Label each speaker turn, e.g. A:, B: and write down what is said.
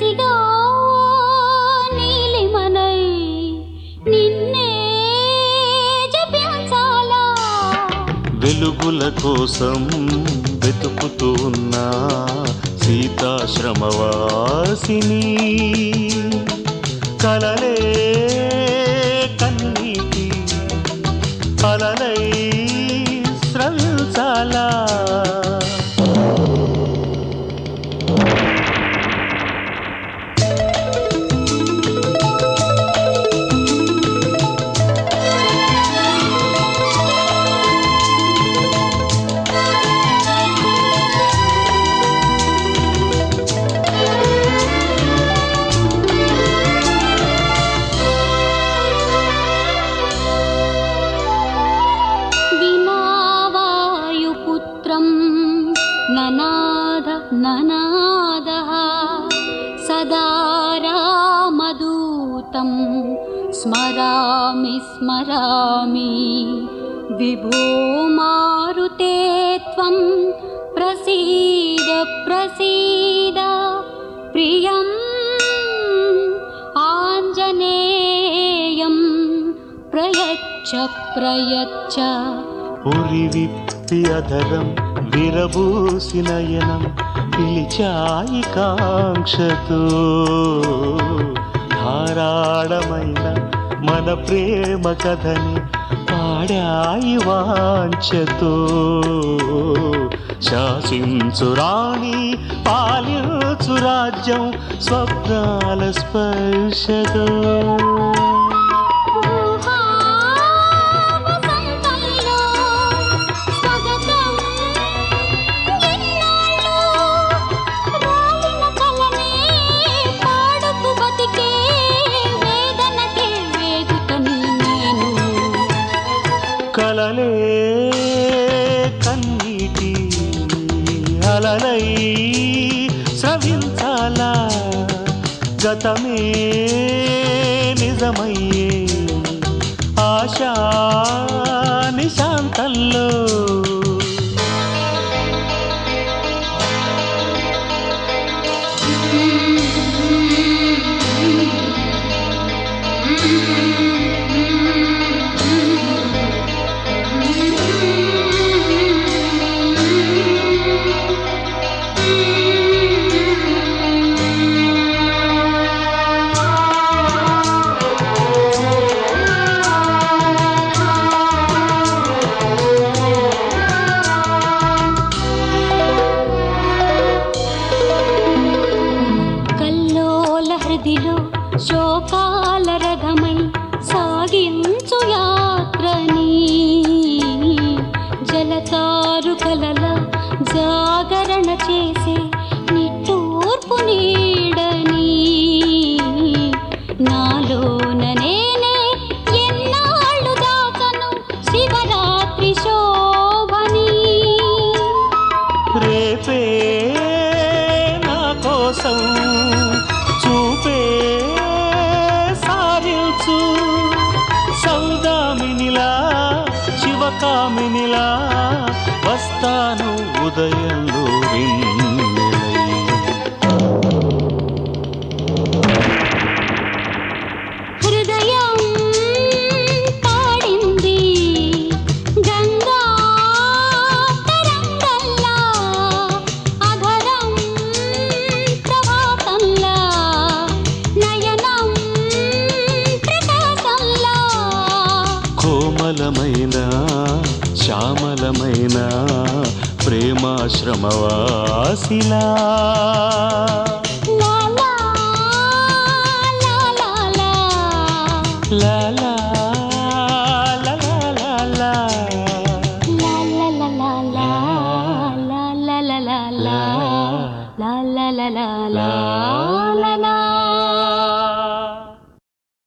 A: నీలో నీలిమనై నిన్నే జపించాలా
B: వెలుగుల కోసం వెతుకుతూ ఉన్న సీతాశ్రమవాసిని కలలే కన్నీటి అలలై స్రవించాలా
A: వినావాయుపుత్రం ననాద ననాదः సదా రామదూతం స్మరామి స్మరామి విభో మారుతే త్వం ప్రసీద ప్రసీద ప్రియం ఆంజనేయం ప్రయచ్చ ప్రయచ్చ
B: ఉరి విప్పి అధరం విరబూసి నయనం పిలిచాయి కాంక్షతో ధారాళమైన మన ప్రేమ కథని పాడాయి వాంఛతో శాసించు రాణి పాలించు రాజ్యం స్వప్నాల స్పర్శతో
A: ఊహా వసంతంలో స్వాగతం ఎన్నాళ్ళు రాలిన కలనే పాడుతూ బతికే వేదనకే వేదికని నేను
B: కలలే కన్నీటి అలలై స్రవించాలా గతమే నిజమయ్యే ఆశా నిశాంతంలో
A: కల్లోల హృదిలో శోకాల రథమై సాగించు యాత్రని జలతారు కలల జాగరణ చేసే నిట్టూర్పు నీడని నాలోన నేనే ఎన్నాళ్ళు దాచను శివరాత్రి శోభని
B: రేపే నా కోసం చూపే సారించు సౌదామినిలా శివకామినిలా వస్తాను ఉదయంలో వెన్నెలై
A: హృదయం పాడింది గంగా తరంగల్లా అధరం ప్రభాతంలా నయనం ప్రకాశంలా
B: కోమలమైన శ్యామలమైన ప్రేమాశ్రమవాసిలా
A: లా లా లా లా లా
B: లా